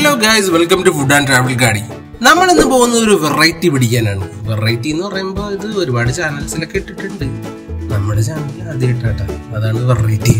Hello guys welcome to food and travel Gaadi നമ്മൾ ഇന്ന് പോകുന്നത് ഒരു വെറൈറ്റി പിടിക്കാനാണ് വെറൈറ്റി എന്ന് പറയുമ്പോൾ ഇത് ഒരുപാട് ചാനൽസിലൊക്കെ ഇട്ടിട്ടുണ്ട് നമ്മുടെ ചാനൽ ആദ്യമായിട്ടാ അതാണ് വെറൈറ്റി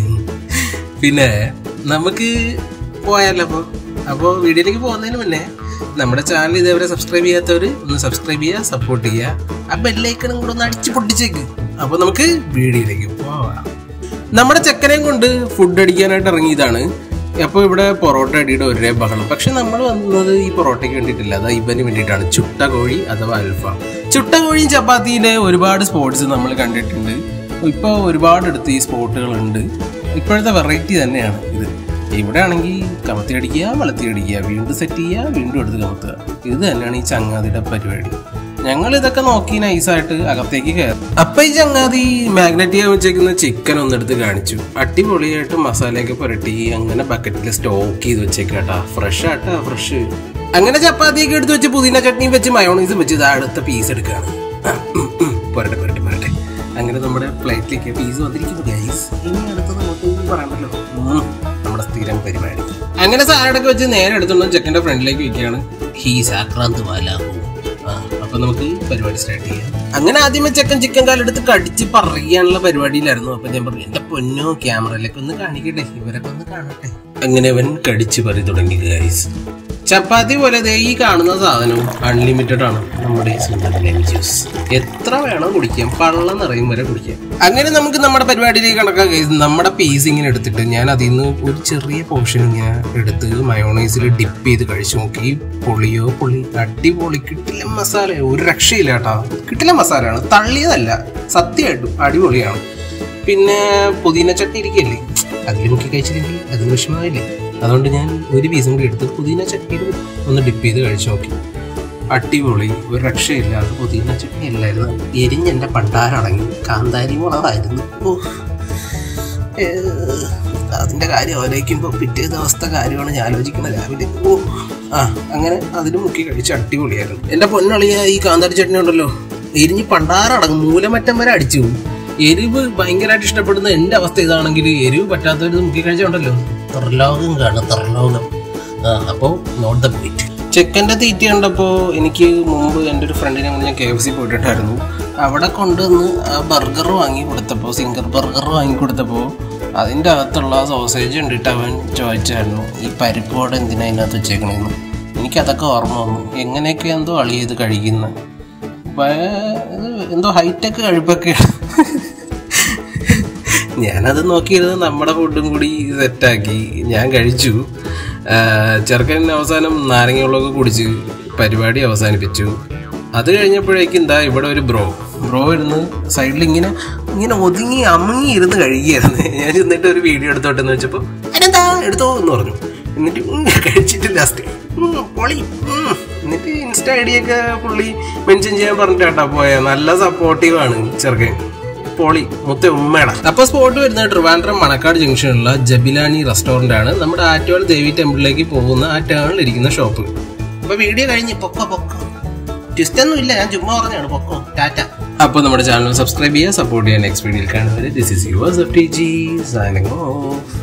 പിന്നെ നമുക്ക് പോയാലോ അപ്പോൾ അപ്പോൾ വീഡിയോയിലേക്ക് പോകുന്നതിന് മുന്നേ നമ്മുടെ ചാനൽ ഇതേവരെ സബ്സ്ക്രൈബ് ചെയ്യാത്തവർ ഒന്ന് സബ്സ്ക്രൈബ് ചെയ്യുക സപ്പോർട്ട് ചെയ്യുക ആ ബെല്ലൈക്കണും കൂടെ ഒന്ന് അടിച്ച് പൊട്ടിച്ചേക്ക് അപ്പോൾ നമുക്ക് വീഡിയോയിലേക്ക് പോവാം നമ്മുടെ ചെക്കനെയും കൊണ്ട് ഫുഡ് അടിക്കാനായിട്ട് ഇറങ്ങിയതാണ് അപ്പോൾ ഇവിടെ പൊറോട്ട അടിയുടെ ഒരേ ബഹളം പക്ഷെ നമ്മൾ വന്നത് ഈ പൊറോട്ടയ്ക്ക് വേണ്ടിയിട്ടില്ല അത് ഇവന് വേണ്ടിയിട്ടാണ് ചുട്ട കോഴി അഥവാ അൽഫാം ചുട്ട കോഴിയും ചപ്പാത്തിയിലെ ഒരുപാട് സ്പോട്സ് നമ്മൾ കണ്ടിട്ടുണ്ട് ഇപ്പോൾ ഒരുപാടടുത്ത് ഈ സ്പോട്ടുകളുണ്ട് ഇപ്പോഴത്തെ വെറൈറ്റി തന്നെയാണ് ഇത് ഇവിടെ ആണെങ്കിൽ കമത്തി അടിക്കുക വളത്തി അടിക്കുക വീണ്ടും സെറ്റ് ചെയ്യുക വീണ്ടും എടുത്ത് കമത്തുക ഇത് തന്നെയാണ് ഈ ചങ്ങാതിയുടെ പരിപാടി ഞങ്ങൾ ഇതൊക്കെ നോക്കി നൈസായിട്ട് അകത്തേക്ക് കയറി അപ്പൊ ഈ ചങ്ങാതി മാഗ്നറ്റ് ചെയ്യാൻ വെച്ചേക്കുന്ന ചിക്കൻ ഒന്നെടുത്ത് കാണിച്ചു അടിപൊളിയായിട്ട് മസാലയൊക്കെ പുരട്ടി അങ്ങനെ ബക്കറ്റിൽ സ്റ്റോക്ക് ചെയ്ത് വെച്ചേക്കാട്ടാ ഫ്രഷ് ആട്ടാ ഫ്രഷ് അങ്ങനെ ചപ്പാത്തിയൊക്കെ എടുത്ത് വെച്ച് പുതിന ചട്നിയും വെച്ച് മയോണൈസും വെച്ച് ഇത് അടുത്ത പീസ് എടുക്കുകയാണ് പുരട്ടെ പുരട്ടെ പുരട്ടെ അങ്ങനെ നമ്മുടെ പ്ലേറ്റിലേക്ക് പീസ് വന്നിരിക്കുന്നു ഗൈസ് ഇനി അടുത്തത് നമുക്ക് പറയണ്ടല്ലോ ഉം, നമ്മുടെ സ്ഥിരം പരിപാടി അങ്ങനെ സാലഡൊക്കെ വെച്ച് നേരെ എടുത്തോണ്ട് ചെക്കൻ്റെ ഫ്രണ്ടിലേക്ക് വെക്കുകയാണ് ഹീസ് ആക്രാന്ത് വാലാഹു ആ, അപ്പൊ നമുക്ക് പരിപാടി സ്റ്റാർട്ട് ചെയ്യാം അങ്ങനെ ആദ്യമേ ചെക്കൻ ചിക്കൻ കാലെടുത്ത് കടിച്ച് പറയാനുള്ള പരിപാടിയിലായിരുന്നു അപ്പൊ ഞാൻ പറഞ്ഞു എന്റെ പൊന്നോ ക്യാമറയിലേക്ക് ഒന്ന് കാണിക്കട്ടെ ഇവരൊക്കെ ഒന്ന് കാണട്ടെ അങ്ങനെ അവൻ കടിച്ച് പറി തുടങ്ങി ഗൈസ് ചപ്പാത്തി പോലെ ദേ ഈ കാണുന്ന സാധനം അൺലിമിറ്റഡ് ആണ് നമ്മുടെ ഈ സുന്ദര ലെമൺ ജ്യൂസ് എത്ര വേണം കുടിക്കാം പള്ളം നിറയും വരെ കുടിക്കാം അങ്ങനെ നമുക്ക് നമ്മുടെ പരിപാടിയിലേക്ക് കണക്കാൻ കഴിയും നമ്മുടെ പീസ് ഇങ്ങനെ എടുത്തിട്ട് ഞാൻ അതിൽ നിന്ന് ഒരു ചെറിയ പോർഷൻ ഇങ്ങനെ എടുത്ത് മയോണൈസിൽ ഡിപ്പ് ചെയ്ത് കഴിച്ചു നോക്കി പൊളിയോ പൊളി അടിപൊളി കിട്ടില്ല മസാല ഒരു രക്ഷയില്ല കേട്ടോ കിട്ടില്ല മസാലയാണ് തള്ളിയതല്ല സത്യമായിട്ടും അടിപൊളിയാണ് പിന്നെ പുതിന ചട്നി ഇരിക്കല്ലേ അതിൽ മുക്കി കഴിച്ചില്ലെങ്കിൽ അതിന് വിഷമമായില്ലേ അതുകൊണ്ട് ഞാൻ ഒരു പീസും കൂടി എടുത്ത് പുതിന ചട്നിയിൽ ഒന്ന് ഡിപ്പ് ചെയ്ത് കഴിച്ചു നോക്കി അടിപൊളി ഒരു രക്ഷയില്ല അത് പുതിന ചട്നി അല്ലായിരുന്നു എരിഞ്ഞെൻ്റെ പണ്ടാരടങ്ങി കാന്താരി മുളകായിരുന്നു ഓഹ്. ഏഹ്. അതിന്റെ കാര്യം ആലോചിക്കുമ്പോൾ പിറ്റേ ദിവസത്തെ കാര്യമാണ് ഞാൻ ആലോചിക്കുന്നത് രാവിലെ ഓ ആ അങ്ങനെ അതിന് മുക്കി കഴിച്ച് അടിപൊളിയായിരുന്നു എന്റെ പൊന്നളിയ ഈ കാന്താരി ചട്നി ഉണ്ടല്ലോ എരിഞ്ഞ് പണ്ടാറടങ്ങും മൂലമറ്റം വരെ അടിച്ചു പോകും. എരിവ് ഭയങ്കരമായിട്ട് ഇഷ്ടപ്പെടുന്ന എന്റെ അവസ്ഥ ഇതാണെങ്കിൽ എരിവ് പറ്റാത്തവർ മുക്കി കഴിച്ചുണ്ടല്ലോ തെർലോകം കാണും തെർലോകം ആ അപ്പോൾ നോട്ട് ദ പോയിന്റ് ചെക്കൻ്റെ തീറ്റ കണ്ടപ്പോൾ എനിക്ക് മുമ്പ് എൻ്റെ ഒരു ഫ്രണ്ടിനെ കൊണ്ട് ഞാൻ കെ എഫ് സി പോയിട്ടുണ്ടായിരുന്നു അവിടെ കൊണ്ടുവന്ന് ആ ബർഗർ വാങ്ങി കൊടുത്തപ്പോൾ സിംഗർ ബർഗർ വാങ്ങി കൊടുത്തപ്പോൾ അതിൻ്റെ അകത്തുള്ള സോസേജ് കണ്ടിട്ട് അവൻ ചോദിച്ചായിരുന്നു ഈ പരിപ്പ് വട എന്തിനാ അതിനകത്ത് വെച്ചേക്കണേന്ന് എനിക്കതൊക്കെ ഓർമ്മ വന്നു എങ്ങനെയൊക്കെ എന്തോ അളി ചെയ്ത് കഴിക്കുന്ന എന്തോ ഹൈടെക് കഴിപ്പൊക്കെയാണ് ഞാനത് നോക്കിയിരുന്നത് നമ്മുടെ ഫുഡും കൂടി സെറ്റാക്കി ഞാൻ കഴിച്ചു ആ, ചെറുക്കൻ അവസാനം നാരങ്ങ വെള്ളമൊക്കെ കുടിച്ച് പരിപാടി അവസാനിപ്പിച്ചു അത് കഴിഞ്ഞപ്പോഴേക്കും എന്താ ഇവിടെ ഒരു ബ്രോ ബ്രോ ഇരുന്ന് സൈഡിൽ ഇങ്ങനെ ഇങ്ങനെ ഒതുങ്ങി അമുങ്ങി ഇരുന്ന് കഴിക്കുകയായിരുന്നു ഞാൻ ചെന്നിട്ട് ഒരു വീഡിയോ എടുത്തോട്ടെ എന്ന് വെച്ചപ്പോൾ അതിനെന്താ എടുത്തോ എന്ന് പറഞ്ഞു എന്നിട്ട് ഉം, കഴിച്ചിട്ട് ലാസ്റ്റ് പൊളി ഉം. എന്നിട്ട് ഇൻസ്റ്റ ഐ ഡി ഒക്കെ പുള്ളി മെൻഷൻ ചെയ്യാൻ പറഞ്ഞിട്ടാ പോയ നല്ല സപ്പോർട്ടീവാണ് ചെറുക്കൻ പോളി മുത്ത ഉമ്മയുടെ അപ്പൊ സ്പോട്ട് വരുന്നത് ട്രിവാൻഡ്രം മണക്കാട് ജംഗ്ഷനിലുള്ള ജബിലാനി റെസ്റ്റോറന്റ് ആണ് നമ്മുടെ ആറ്റുവാൾ ദേവി ടെമ്പിളിലേക്ക് പോകുന്ന ആ ടേണിൽ ഇരിക്കുന്ന ഷോപ്പ് അപ്പൊ വീഡിയോ കഴിഞ്ഞ് പൊക്കോ പൊക്കോ ട്വിസ്റ്റ് ഒന്നും ഇല്ല ഞാൻ ചുമ്മാ പറഞ്ഞാണ് പൊക്കോ ടാറ്റ അപ്പൊ നമ്മുടെ ചാനൽ സബ്സ്ക്രൈബ് ചെയ്യുക സപ്പോർട്ട് ചെയ്യാൻ നെക്സ്റ്റ് വീഡിയോയിൽ കാണുന്നത് this is yours of T G signing of